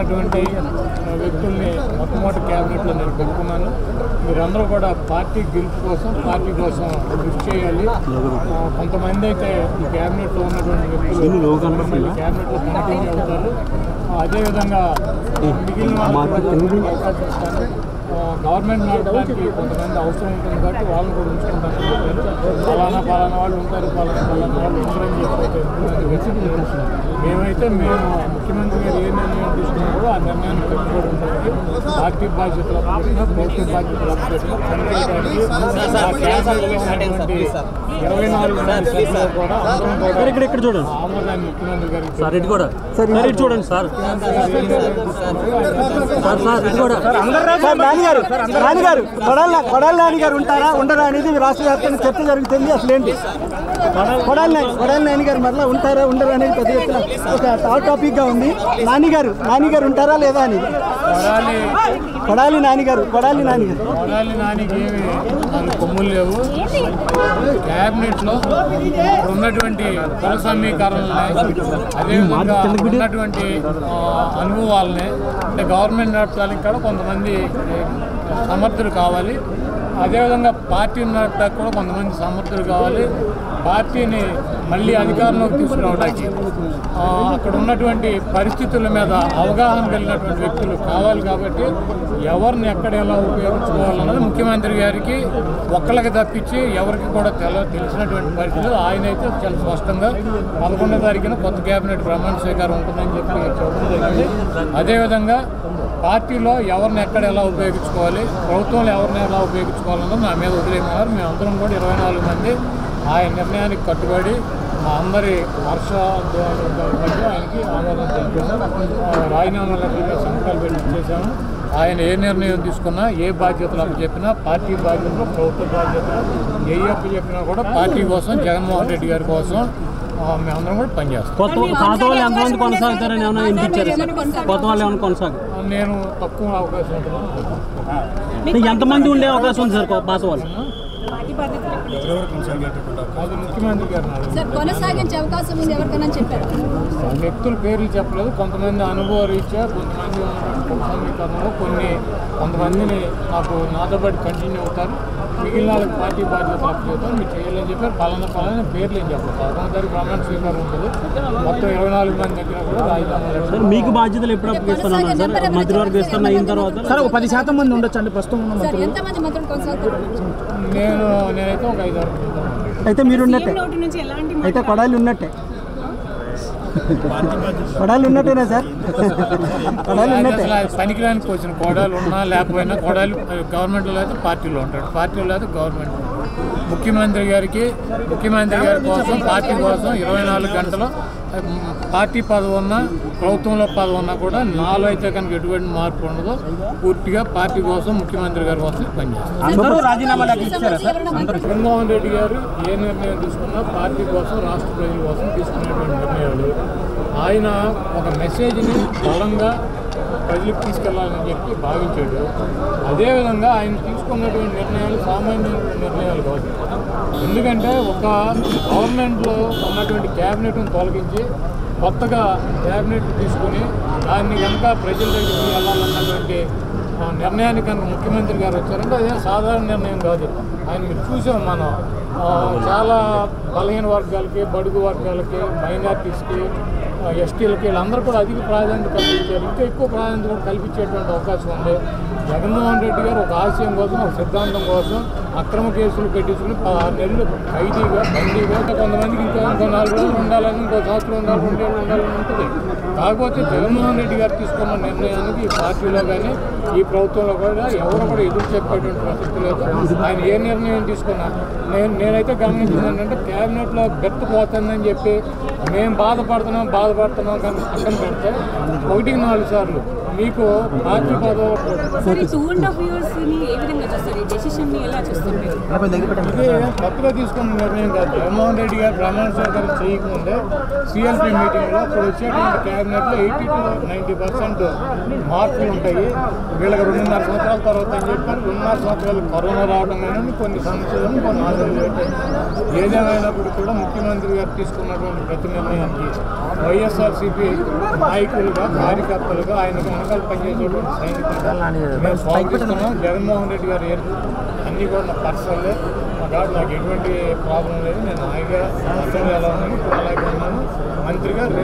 ఉన్నటువంటి వ్యక్తుల్ని మొట్టమొదటి క్యాబినెట్లో నేను పెట్టుకున్నాను మీరందరూ కూడా పార్టీ గెలుపు కోసం పార్టీ కోసం కృషి చేయాలి ఆ, కొంతమంది అయితే ఈ క్యాబినెట్లో ఉన్నటువంటి వ్యక్తులు మళ్ళీ క్యాబినెట్లో కంటిన్యూ అవుతారు ఆ, అదేవిధంగా మిగిలిన వాళ్ళకి కూడా అవకాశం ఇస్తాను ఆ, గవర్నమెంట్ నడపడానికి కొంతమంది అవసరం ఉంటుంది కాబట్టి వాళ్ళని కూడా ఉంచుకుంటాను ఫలానా ఫలానా వాళ్ళు ఉంటారు ఫలానా ఫలానా వాళ్ళు ఉంటారని చెప్పి కొంతమంది వెతుకుతున్నారు. మేమైతే మేము ముఖ్యమంత్రి గారు ఏ నిర్ణయం తీసుకున్నారో ఆ నిర్ణయాన్ని కట్టుకోవడం జరిగింది పార్టీ బాధ్యతలు అప్పచెప్పినా, ప్రభుత్వ బాధ్యతలు అప్పచెప్పినా పనిచేయడానికి ఆ క్యాబినెట్లో ఉన్నటువంటి ఇరవై నాలుగు మంది సభ్యులు కూడా అందరం కూడా ఇక్కడ ఇక్కడ చూడండి ఆమోదాన్ని ముఖ్యమంత్రి గారికి సార్ ఇటు కూడా సార్ ఇటు చూడండి సార్ సార్ సార్ ఇటు కూడా సార్ నాన్నగారు నాన్నగారు కొడాల కొడాల నాన్నగారు ఉంటారా ఉండరా అనేది రాష్ట్ర వ్యాప్తంగా చర్చ జరుగుతుంది అసలు ఏంటి కొడాల నాని కొడాల నాన్నగారు మరలా ఉంటారా ఉండరా అనేది పెద్ద ఎత్తున ఒక హాట్ టాపిక్ గా ఉంది నాన్నగారు నాన్నగారు ఉంటారా లేదా అనేది కొడాలి కొడాలి నాన్నగారు కొడాలి నాన్నగారు కొడాలి నానికి ఏమి నాలుగు కొమ్ములు లేవు క్యాబినెట్లో ఇప్పుడు ఉన్నటువంటి కుల సమీకరణలని అదేవిధంగా ఉన్నటువంటి ఆ, అనుభవాలని అంటే గవర్నమెంట్ నడపడానికి కూడా కొంతమంది ఏ, సమర్థులు కావాలి అదేవిధంగా పార్టీ నడపడానికి కూడా కొంతమంది సమర్థులు కావాలి పార్టీని మళ్ళీ అధికారంలోకి తీసుకురావడానికి ఆ, అక్కడ ఉన్నటువంటి పరిస్థితుల మీద అవగాహన కలిగినటువంటి వ్యక్తులు కావాలి కాబట్టి ఎవరిని ఎక్కడ ఎలా ఉపయోగించుకోవాలన్నది ముఖ్యమంత్రి గారికి ఒక్కళ్ళకి తప్పించి ఎవరికి కూడా తెల తెలిసినటువంటి పరిస్థితులు ఆయన అయితే చాలా స్పష్టంగా పదకొండో తారీఖున కొత్త కేబినెట్ ప్రమాణ స్వీకారం ఉంటుందని చెప్పి చెప్పడం జరిగింది అదేవిధంగా పార్టీలో ఎవరిని ఎక్కడ ఎలా ఉపయోగించుకోవాలి ప్రభుత్వంలో ఎవరిని ఎలా ఉపయోగించుకోవాలన్నది నా మీద వదిలేయమన్నారు మేమందరం కూడా ఇరవై నాలుగు మంది ఆయన నిర్ణయానికి కట్టుబడి మా అందరి హర్ష మధ్య ఆయనకి ఆమోదం తెలిపాము ఆ, రాజీనామా లెటర్ మీద సంతకాలు పెట్టి చేశాము ఆయన ఏ నిర్ణయం తీసుకున్నా ఏ బాధ్యతలు అప్పచెప్పినా పార్టీ బాధ్యతలు ప్రభుత్వ బాధ్యతలు ఏ అప్పచెప్పినా కూడా పార్టీ కోసం జగన్మోహన్ రెడ్డి గారి కోసం ఆ, మేమందరం కూడా పనిచేస్తాం కొత్త పాత వాళ్ళు ఎంతమంది కొనసాగుతారని ఏమైనా వినిపించారు సార్ కొత్త వాళ్ళు ఏమైనా కొనసాగు నేను తక్కువ అవకాశం ఉంటుంది ఎంతమంది ఉండే అవకాశం ఉంది సార్ కొ- పాత వాళ్ళు అది ముఖ్యమంత్రి గారు నాకు సార్ కొనసాగించే అవకాశం ఉంది ఎవరికైనా చెప్పారు వ్యక్తుల పేర్లు చెప్పలేదు కొంతమంది అనుభవ రీత్యా కొంతమంది ఉన్నటువంటి సమీకరణలో కొన్ని కొంతమందిని నాకు నాతో పాటు కంటిన్యూ అవుతారు మిగిలిన వాళ్ళకి పార్టీ బాధ్యతలు అప్పచెప్తారు మీరు చేయాలని చెప్పారు పలానా పలానా పేర్లు ఏం చెప్పారు పదకొండు తారీఖు ప్రమాణ స్వీకారం ఉంటుంది మొత్తం ఇరవై నాలుగు మంది దగ్గర కూడా రాజీనామా సార్ మీకు బాధ్యతలు ఎప్పుడు అప్పగిస్తున్నారు సార్ మంత్రివర్గ విస్తరణ అయిన తర్వాత సార్ ఒక పది శాతం మంది ఉండొచ్చు అండి ప్రస్తుతం ఉన్న సార్ ఎంతమంది మంత్రులు కొనసాగుతారు నేను నేనైతే ఒక ఐదు ఆరు అయితే మీరు ఉన్నట్టే నోటి నుంచి ఎలాంటి అయితే కొడాలి ఉన్నట్టే కొడాలి ఉన్నట్టేనా సార్ కొడాలి ఉన్నట్టే అసలు పనికిరానికి వచ్చిన కోడాలు ఉన్నా లేకపోయినా కోడాలు గవర్నమెంట్లో అయితే పార్టీలో ఉంటాడు పార్టీలో అయితే గవర్నమెంట్ ముఖ్యమంత్రి గారికి ముఖ్యమంత్రి గారి కోసం పార్టీ కోసం ఇరవై నాలుగు గంటలు ఉమ్, పార్టీ పదవి ఉన్నా ప్రభుత్వంలో పదవి ఉన్నా కూడా నాలో అయితే కనుక ఎటువంటి మార్పు ఉండదు పూర్తిగా పార్టీ కోసం ముఖ్యమంత్రి గారి కోసం పనిచేస్తాను అందరూ రాజీనామా లెటర్ ఇచ్చారా సార్ జగన్మోహన్ రెడ్డి గారు ఏ నిర్ణయం తీసుకున్నా పార్టీ కోసం రాష్ట్ర ప్రజల కోసం తీసుకునేటువంటి నిర్ణయాలు ఆయన ఒక మెసేజ్ని బలంగా ప్రజలకు తీసుకెళ్లాలని చెప్పి భావించాడు అదేవిధంగా ఆయన తీసుకున్నటువంటి నిర్ణయాలు సామాన్య నిర్ణయాలు కాదు ఎందుకంటే ఒక గవర్నమెంట్లో ఉన్నటువంటి క్యాబినెట్ను తొలగించి కొత్తగా క్యాబినెట్ తీసుకుని దాన్ని కనుక ప్రజల దగ్గరికి వెళ్ళాలన్నటువంటి ఆ నిర్ణయానికి కనుక ముఖ్యమంత్రి గారు వచ్చారంటే అదే సాధారణ నిర్ణయం కాదు ఆయన మీరు చూసాం మనం ఆ, చాలా బలహీన వర్గాలకి బడుగు వర్గాలకి మైనార్టీస్కి ఎస్టీలకి వీళ్ళందరూ కూడా అధిక ప్రాధాన్యత కల్పించారు ఇంకా ఎక్కువ ప్రాధాన్యత కూడా కల్పించేటువంటి అవకాశం ఉంది జగన్మోహన్ రెడ్డి గారు ఒక ఆశయం కోసం ఒక సిద్ధాంతం కోసం అక్రమ కేసులు పెట్టించుకుని పదహారు నెలలు ఖైదీగా బందీగా కొంతమందికి ఇంకా ఇంకో నాలుగు రోజులు ఉండాలని ఇంకో సంవత్సరం ఉండాలి రెండేళ్ళు ఉండాలని ఉంటుంది కాకపోతే జగన్మోహన్ రెడ్డి గారు తీసుకున్న నిర్ణయానికి ఈ పార్టీలో కానీ ఈ ప్రభుత్వంలో కూడా ఎవరు కూడా ఎదురు చెప్పేటువంటి ప్రసక్తి లేదు ఆయన ఏ నిర్ణయం తీసుకున్నా నేను నేనైతే గమనించింది ఏంటంటే క్యాబినెట్లో బెర్త్ పోతుందని చెప్పి మేము బాధపడుతున్నాం బాధపడుతున్నాం కానీ పక్కన పెడితే ఒకటికి నాలుగు సార్లు మీకు పార్టీ పదవి సార్ ఈ టూ అండ్ హాఫ్ ఇయర్స్ ని ఏ విధంగా చూస్తారు ఈ డెసిషన్ ని ఎలా చూస్తారు మీరు ఇది కొత్తగా తీసుకున్న నిర్ణయం కాదు జగన్మోహన్ రెడ్డి గారు ప్రమాణ స్వీకారం చేయకముందే సిఎల్పి మీటింగ్లో ఇప్పుడు వచ్చేటువంటి క్యాబినెట్లో ఎయిటీ టు నైంటీ పర్సెంట్ మార్పులు ఉంటాయి వీళ్ళకి రెండున్నర సంవత్సరాల తర్వాత అని చెప్పారు రెండున్నర సంవత్సరాలు కరోనా రావడం కానీ కొన్ని సమస్యలను కొన్ని ఆశలు పెట్టాయి ఏదేమైనప్పుడు కూడా ముఖ్యమంత్రి గారు తీసుకున్నటువంటి ప్రతి నిర్ణయానికి వైఎస్ఆర్సీపీ నాయకులుగా కార్యకర్తలుగా ఆయనకు వెనకాల పనిచేసేటువంటి సైనికులుగా మేము స్వాగతిస్తున్నాం జగన్మోహన్ రెడ్డి గారు ఏర్పు అన్నీ కూడా నా పర్సనల్లే మా కాబట్టి నాకు ఎటువంటి ప్రాబ్లం లేదు నేను హాయిగా అసలు ఎలా ఉన్నాను ఇప్పుడు అలాగే ఉన్నాను మంత్రిగా రేపు